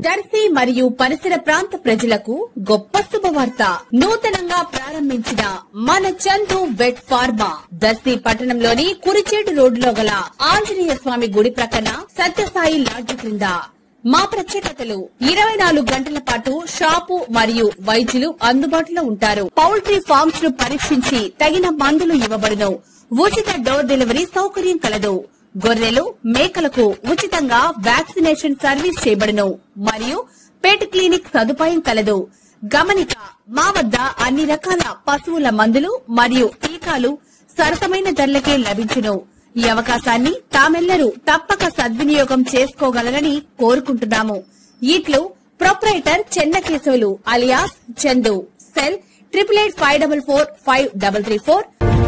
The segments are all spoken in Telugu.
దర్శి మరియు పరిసర ప్రాంత ప్రజలకు గొప్ప శుభవార్త నూతనంగా ప్రారంభించిన మన చందు వెట్ ఫార్మా దర్శి పట్టణంలోని కురిచేడు రోడ్డులో గల ఆంజనేయ స్వామి గుడి ప్రక్కన సత్యసాయి లాడ్జి క్రింద మా ప్రత్యేకతలు ఇరవై నాలుగు గంటల పాటు షాపు మరియు వైద్యులు అందుబాటులో ఉంటారు పౌల్ట్రీ ఫార్మ్స్ ను పరీక్షించి తగిన మందులు ఇవ్వబడును ఉచిత డోర్ డెలివరీ సౌకర్యం కలదు గొర్రెలు మేకలకు ఉచితంగా వ్యాక్సినేషన్ సర్వీస్ చేయబడును మరియు పెట్ క్లినిక్ సదుపాయం కలదు గమనిక మా వద్ద అన్ని రకాల పశువుల మందులు మరియు టీకాలు సరసమైన ధరలకే లభించును ఈ అవకాశాన్ని తామెల్లరూ తప్పక సద్వినియోగం చేసుకోగలరని కోరుకుంటున్నాము ఇట్లు proprietor Chennakesavulu alias Chandu cell triple eight five double four five double three four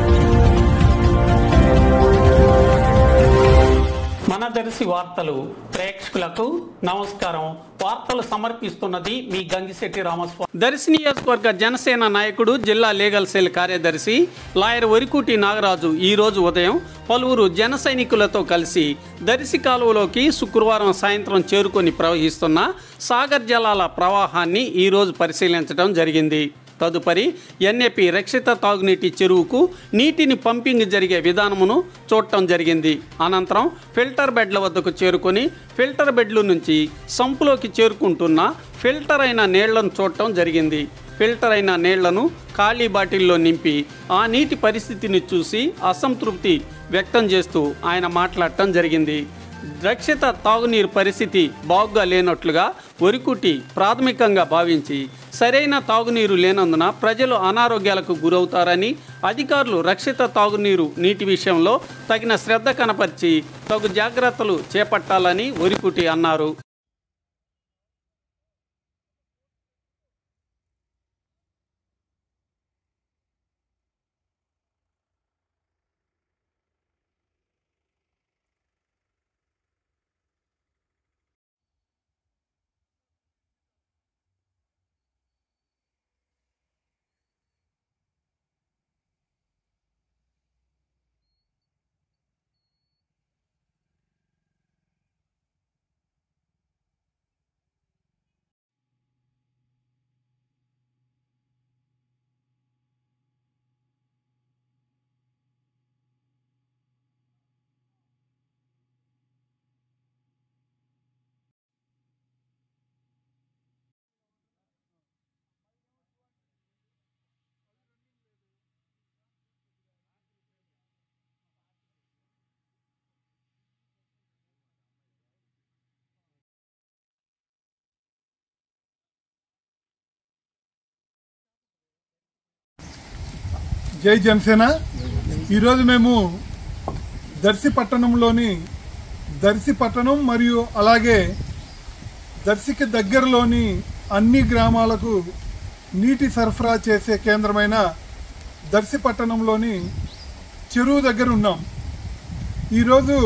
మన దర్శి వార్తలు ప్రేక్షకులకు నమస్కారం వార్తలు సమర్పిస్తున్నది మీ గంగిశెట్టి రామస్వామి దర్శి నియోజకవర్గ జనసేన నాయకుడు జిల్లా లీగల్ సెల్ కార్యదర్శి లాయర్ వరికుటి నాగరాజు ఈ రోజు ఉదయం పలువురు జన సైనికులతో కలిసి దర్శి కాలువలోకి శుక్రవారం సాయంత్రం చేరుకొని ప్రవహిస్తున్న సాగర్ జలాల ప్రవాహాన్ని ఈ రోజు పరిశీలించడం జరిగింది తదుపరి ఎన్ఏపి రక్షిత తాగునీటి చెరువుకు నీటిని పంపింగ్ జరిగే విధానమును చూడటం జరిగింది అనంతరం ఫిల్టర్ బెడ్ల వద్దకు చేరుకొని ఫిల్టర్ బెడ్ల నుంచి సంపులోకి చేరుకుంటున్న ఫిల్టర్ అయిన నీళ్లను చూడటం జరిగింది ఫిల్టర్ అయిన నీళ్లను ఖాళీ బాటిల్లో నింపి ఆ నీటి పరిస్థితిని చూసి అసంతృప్తి వ్యక్తం చేస్తూ ఆయన మాట్లాడటం జరిగింది రక్షిత తాగునీరు పరిస్థితి బాగుగా లేనట్లుగా ఒరికుటి ప్రాథమికంగా భావించి సరైన తాగునీరు లేనందున ప్రజలు అనారోగ్యాలకు గురవుతారని అధికారులు రక్షిత తాగునీరు నీటి విషయంలో తగిన శ్రద్ధ కనపరిచి తగు జాగ్రత్తలు చేపట్టాలని ఒరికుటి అన్నారు జై జనసేన ఈరోజు మేము దర్శి పట్టణంలోని దర్శి పట్టణం మరియు అలాగే దర్శికి దగ్గరలోని అన్ని గ్రామాలకు నీటి సరఫరా చేసే కేంద్రమైన దర్శి పట్టణంలోని చెరువు దగ్గర ఉన్నాం ఈరోజు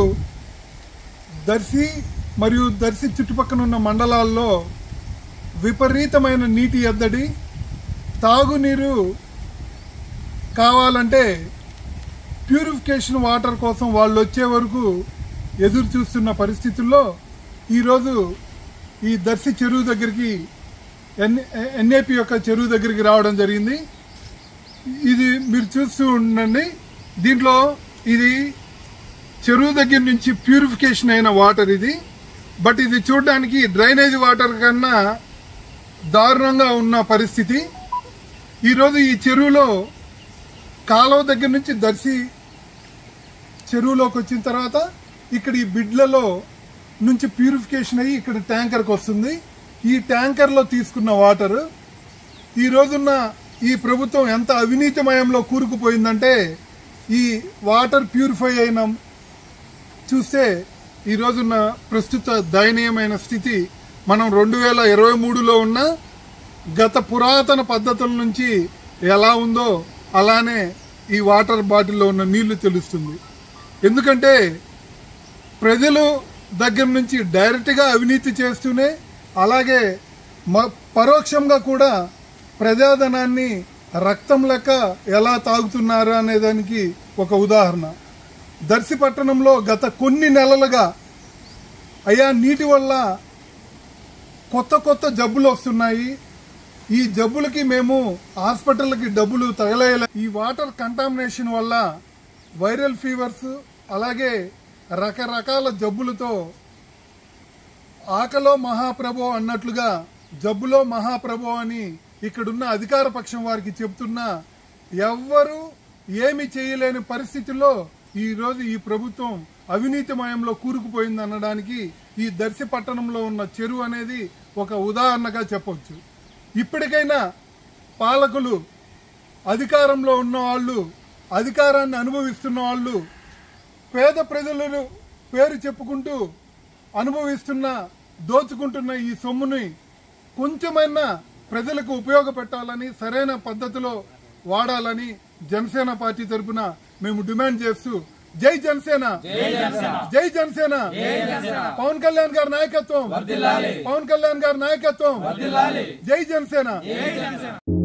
దర్శి మరియు దర్శి చుట్టుపక్కల ఉన్న మండలాల్లో విపరీతమైన నీటి ఎద్దడి తాగునీరు కావాలంటే ప్యూరిఫికేషన్ వాటర్ కోసం వాళ్ళు వచ్చే వరకు ఎదురు చూస్తున్న పరిస్థితుల్లో ఈరోజు ఈ దర్శి చెరువు దగ్గరికి ఎన్ ఎన్ఏపి యొక్క చెరువు దగ్గరికి రావడం జరిగింది ఇది మీరు చూస్తూ ఉండండి దీంట్లో ఇది చెరువు దగ్గర నుంచి ప్యూరిఫికేషన్ అయిన వాటర్ ఇది బట్ ఇది చూడడానికి డ్రైనేజ్ వాటర్ కన్నా దారుణంగా ఉన్న పరిస్థితి ఈరోజు ఈ చెరువులో కాలువ దగ్గర నుంచి దర్శి చెరువులోకి వచ్చిన తర్వాత ఇక్కడ ఈ బిడ్లలో నుంచి ప్యూరిఫికేషన్ అయ్యి ఇక్కడ ట్యాంకర్కి వస్తుంది ఈ ట్యాంకర్లో తీసుకున్న వాటర్ ఈ రోజున్న ఈ ప్రభుత్వం ఎంత అవినీతిమయంలో కూరుకుపోయిందంటే ఈ వాటర్ ప్యూరిఫై అయిన చూస్తే ఈ రోజున్న ప్రస్తుత దయనీయమైన స్థితి మనం రెండు వేల ఇరవై మూడులో ఉన్న గత పురాతన పద్ధతుల నుంచి ఎలా ఉందో అలానే ఈ వాటర్ బాటిల్లో ఉన్న నీళ్లు తెలుస్తుంది ఎందుకంటే ప్రజలు దగ్గర నుంచి డైరెక్ట్గా అవినీతి చేస్తూనే అలాగే మ- పరోక్షంగా కూడా ప్రజాధనాన్ని రక్తం లెక్క ఎలా తాగుతున్నారు అనే దానికి ఒక ఉదాహరణ దర్శి పట్టణంలో గత కొన్ని నెలలుగా అయ్యా నీటి వల్ల కొత్త కొత్త జబ్బులు వస్తున్నాయి ఈ జబ్బులకి మేము హాస్పిటల్కి డబ్బులు తగలేయలే ఈ వాటర్ కంటామినేషన్ వల్ల వైరల్ ఫీవర్స్ అలాగే రకరకాల జబ్బులతో ఆకలో మహాప్రభో అన్నట్లుగా జబ్బులో మహాప్రభో అని ఇక్కడున్న అధికార పక్షం వారికి చెప్తున్నా ఎవ్వరూ ఏమి చేయలేని పరిస్థితుల్లో ఈ రోజు ఈ ప్రభుత్వం అవినీతిమయంలో కూరుకుపోయింది అనడానికి ఈ దర్శి పట్టణంలో ఉన్న చెరువు అనేది ఒక ఉదాహరణగా చెప్పొచ్చు ఇప్పటికైనా పాలకులు అధికారంలో ఉన్న వాళ్ళు అధికారాన్ని అనుభవిస్తున్న వాళ్ళు పేద ప్రజలను పేరు చెప్పుకుంటూ అనుభవిస్తున్న దోచుకుంటున్న ఈ సొమ్ముని కొంచెమైనా ప్రజలకు ఉపయోగపెట్టాలని సరైన పద్ధతిలో వాడాలని జనసేన పార్టీ తరపున మేము డిమాండ్ చేస్తూ జై జనసేన జై జనసేన పవన్ కళ్యాణ్ గారి నాయకత్వం పవన్ కళ్యాణ్ గారి నాయకత్వం జై జనసేన